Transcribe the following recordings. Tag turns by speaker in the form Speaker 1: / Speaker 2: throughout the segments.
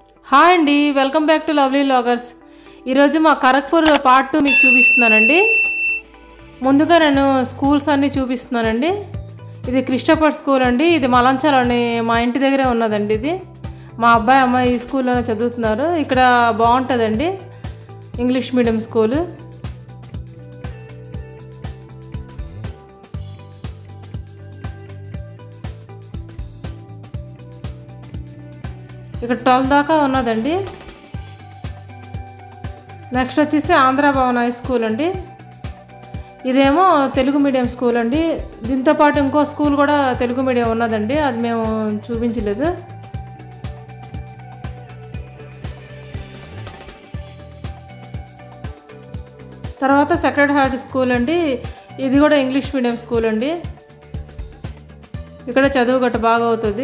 Speaker 1: hi అండి welcome back to lovely loggers ఈరోజు మా ఖరగ్పూర్ పార్ట్ టూ మీకు చూపిస్తున్నానండి ముందుగా నేను స్కూల్స్ అన్నీ చూపిస్తున్నానండి ఇది క్రిస్టఫర్ స్కూల్ అండి ఇది మలంచాలని మా ఇంటి దగ్గరే ఉన్నదండి ఇది మా అబ్బాయి అమ్మాయి ఈ స్కూల్లోనే చదువుతున్నారు ఇక్కడ బాగుంటుందండి ఇంగ్లీష్ మీడియం స్కూలు ఇక్కడ ట్వెల్వ్ దాకా ఉన్నదండి నెక్స్ట్ వచ్చేసి ఆంధ్ర భవన్ హై స్కూల్ అండి ఇదేమో తెలుగు మీడియం స్కూల్ అండి దీంతో పాటు ఇంకో స్కూల్ కూడా తెలుగు మీడియం ఉన్నదండి అది మేము చూపించలేదు తర్వాత సెక్రెడ్ హార్ట్ స్కూల్ అండి ఇది కూడా ఇంగ్లీష్ మీడియం స్కూల్ అండి ఇక్కడ చదువు గట్ట బాగా అవుతుంది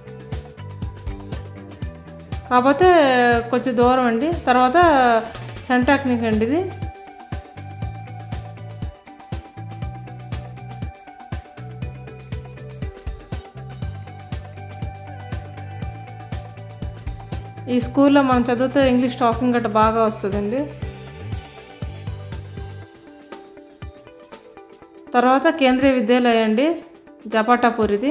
Speaker 1: కాకపోతే కొంచెం దూరం అండి తర్వాత సెంటాక్నిక్ అండి ఇది ఈ స్కూల్లో మనం చదివితే ఇంగ్లీష్ టాకింగ్ గట్రా బాగా వస్తుందండి తర్వాత కేంద్రీయ విద్యాలయం అండి జపాటాపూర్ ఇది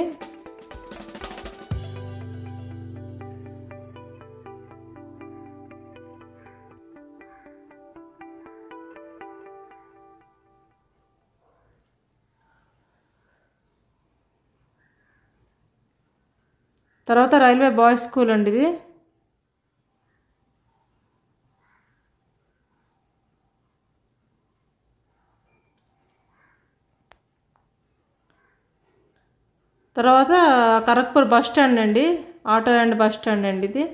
Speaker 1: తర్వాత రైల్వే బాయ్స్ స్కూల్ అండి ఇది తర్వాత ఖరగ్పూర్ బస్ స్టాండ్ అండి ఆటో అండ్ బస్ స్టాండ్ అండి ఇది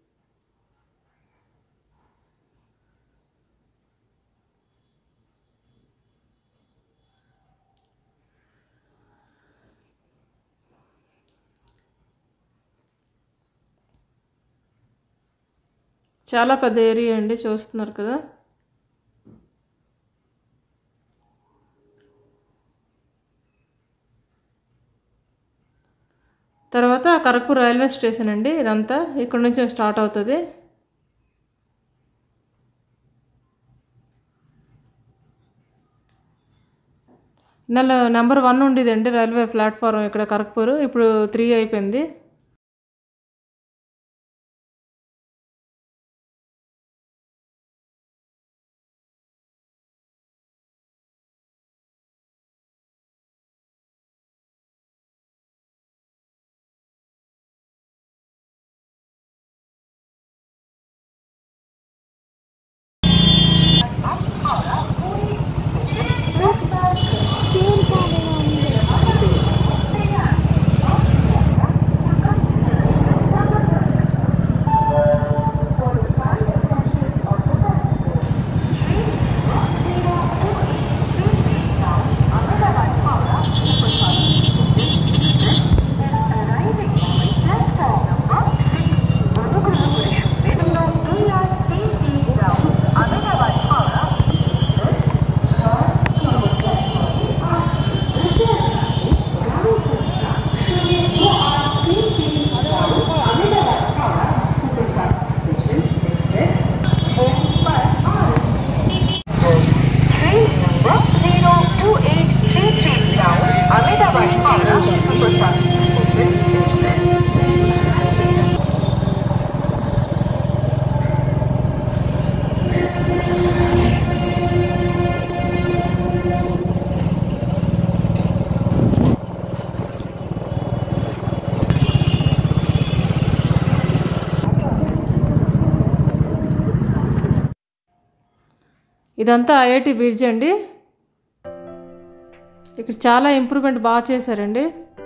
Speaker 1: చాలా పెద్ద ఏరియా అండి చూస్తున్నారు కదా తర్వాత ఖరగ్పూర్ రైల్వే స్టేషన్ అండి ఇదంతా ఇక్కడ నుంచి స్టార్ట్ అవుతుంది నెల నెంబర్ వన్ ఉండేదండి రైల్వే ప్లాట్ఫారం ఇక్కడ ఖరగ్పూర్ ఇప్పుడు త్రీ అయిపోయింది ఇదంతా ఐఐటి బ్రిడ్జ్ అండి ఇక్కడ చాలా ఇంప్రూవ్మెంట్ బాగా చేశారండి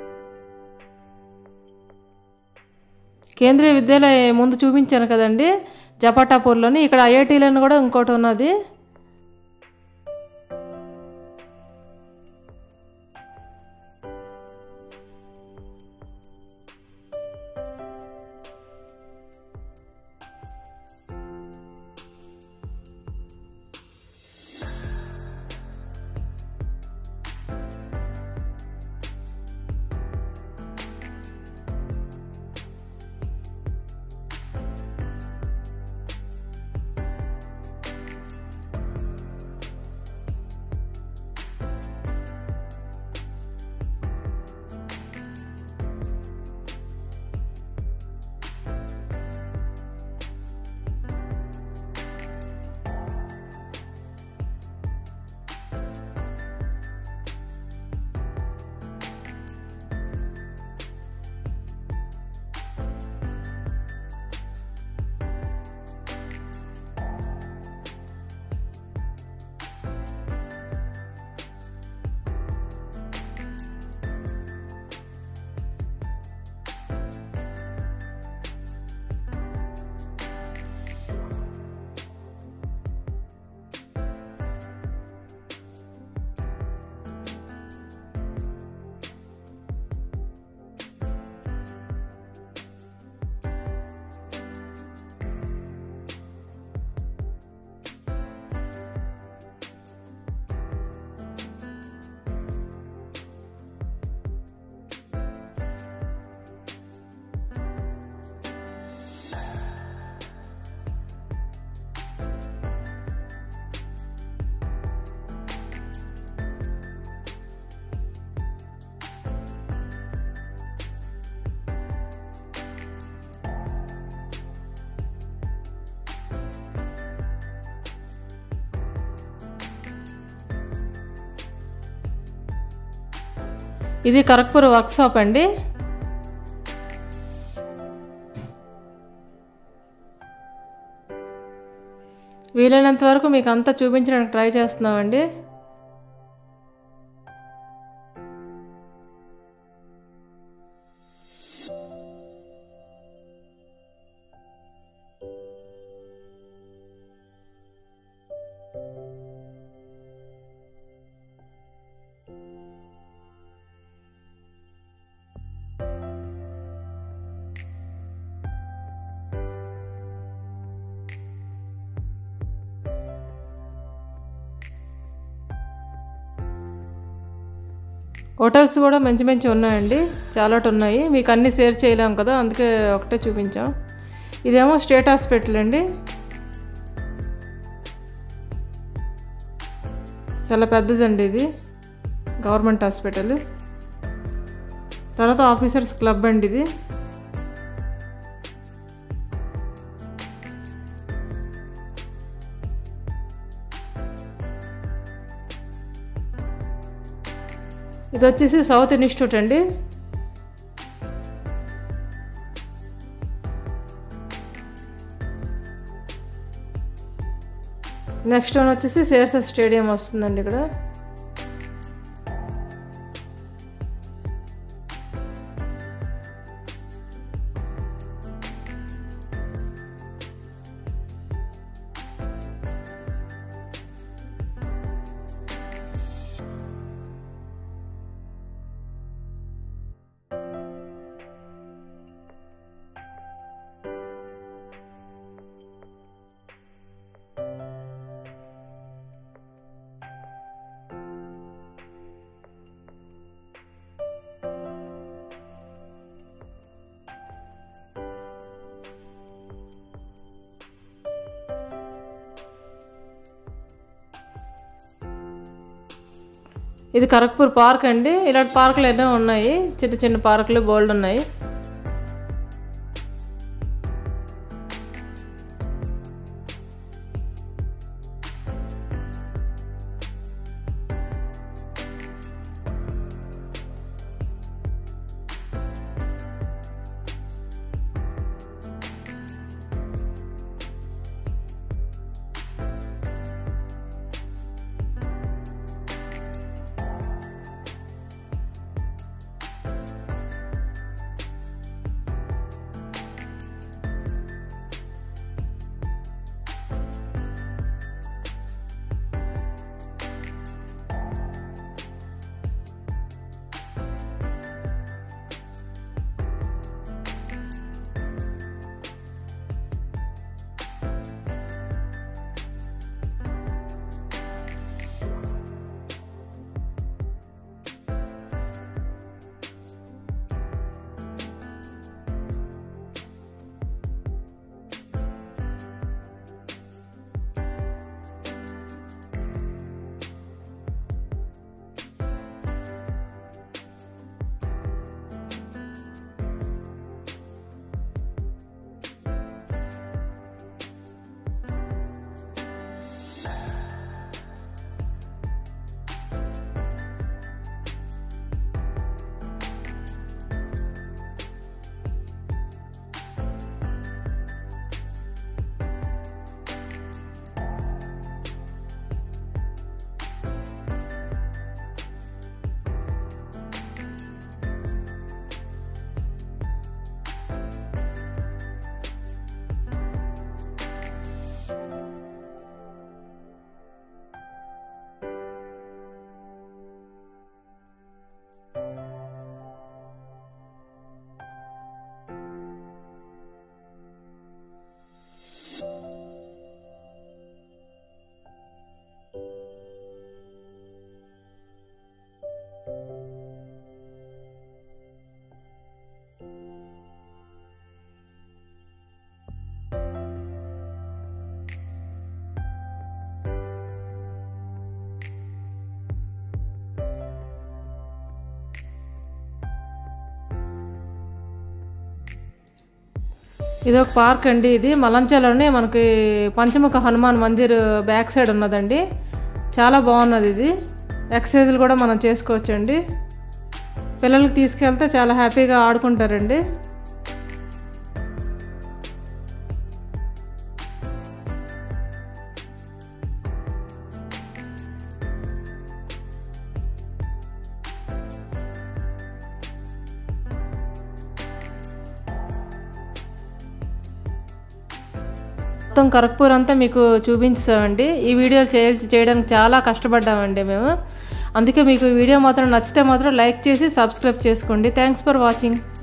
Speaker 1: కేంద్రీయ విద్యాలయం ముందు చూపించాను కదండి జపాటాపూర్లోని ఇక్కడ ఐఐటీలను కూడా ఇంకోటి ఉన్నది ఇది కరక్పూర్ వర్క్ షాప్ అండి వీలైనంత వరకు మీకు అంతా చూపించడానికి ట్రై చేస్తున్నామండి హోటల్స్ కూడా మంచి మంచి ఉన్నాయండి చాలా ఉన్నాయి మీకు అన్నీ షేర్ చేయలేం కదా అందుకే ఒకటే చూపించాం ఇదేమో స్టేట్ హాస్పిటల్ అండి చాలా పెద్దదండి ఇది గవర్నమెంట్ హాస్పిటల్ తర్వాత ఆఫీసర్స్ క్లబ్ అండి ఇది ఇది వచ్చేసి సౌత్ ఇన్స్టిట్యూట్ అండి నెక్స్ట్ వన్ వచ్చేసి సిఆర్ఎస్ స్టేడియం వస్తుందండి ఇక్కడ ఇది కరక్పూర్ పార్క్ అండి ఇలాంటి పార్కులు ఎన్నో ఉన్నాయి చిన్న చిన్న పార్కులు బోల్డ్ ఉన్నాయి ఇది ఒక పార్క్ అండి ఇది మలంచాలోనే మనకి పంచముఖ హనుమాన్ మందిర్ బ్యాక్ సైడ్ ఉన్నదండి చాలా బాగున్నది ఇది ఎక్సర్సైజులు కూడా మనం చేసుకోవచ్చండి పిల్లలకి తీసుకెళ్తే చాలా హ్యాపీగా ఆడుకుంటారండి మొత్తం కరక్పూర్ అంతా మీకు చూపించామండి ఈ వీడియో చేయ చేయడానికి చాలా కష్టపడ్డామండి మేము అందుకే మీకు ఈ వీడియో మాత్రం నచ్చితే మాత్రం లైక్ చేసి సబ్స్క్రైబ్ చేసుకోండి థ్యాంక్స్ ఫర్ వాచింగ్